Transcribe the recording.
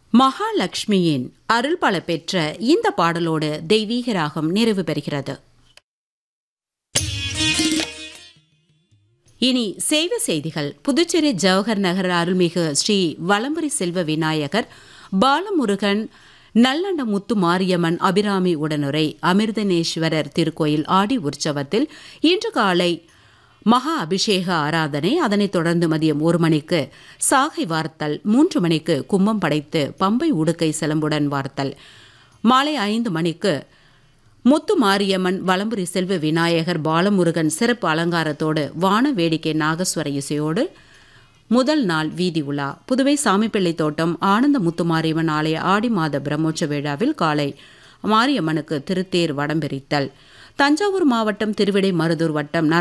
மகாலட்சுமியின் அருள் பல பெற்ற இந்த பாடலோடு தெய்வீக ராகம் நிறைவு பெறுகிறது இனி செய்வ செய்திகள் புதுச்சேரி ஜவஹர் நகர் அருள்மிகு ஸ்ரீ வலம்புரி செல்வ விநாயகர் பாலமுருகன் நல்லண்ட முத்து மாரியம்மன் அபிராமி உடனுரை அமிர்தனேஸ்வரர் திருக்கோயில் ஆடி உற்சவத்தில் இன்று காலை மகா அபிஷேக ஆராதனை அதனைத் தொடர்ந்து மதியம் ஒரு மணிக்கு சாகை வார்த்தல் மூன்று மணிக்கு கும்பம் படைத்து பம்பை உடுக்கை சிலம்புடன் வார்த்தல் மாலை ஐந்து மணிக்கு முத்து மாரியம்மன் வலம்புரி செல்வ விநாயகர் பாலமுருகன் சிறப்பு அலங்காரத்தோடு வான வேடிக்கை நாகஸ்வர இசையோடு முதல் நாள் வீதி உலா புதுவை சாமிப்பிள்ளை தோட்டம் ஆனந்த முத்துமாரியம்மன் ஆலய ஆடி மாத பிரம்மோற்சவ விழாவில் காலை மாரியம்மனுக்கு திருத்தேர் வடம்பிரித்தல் தஞ்சாவூர் மாவட்டம் திருவிடை மருதூர் வட்டம்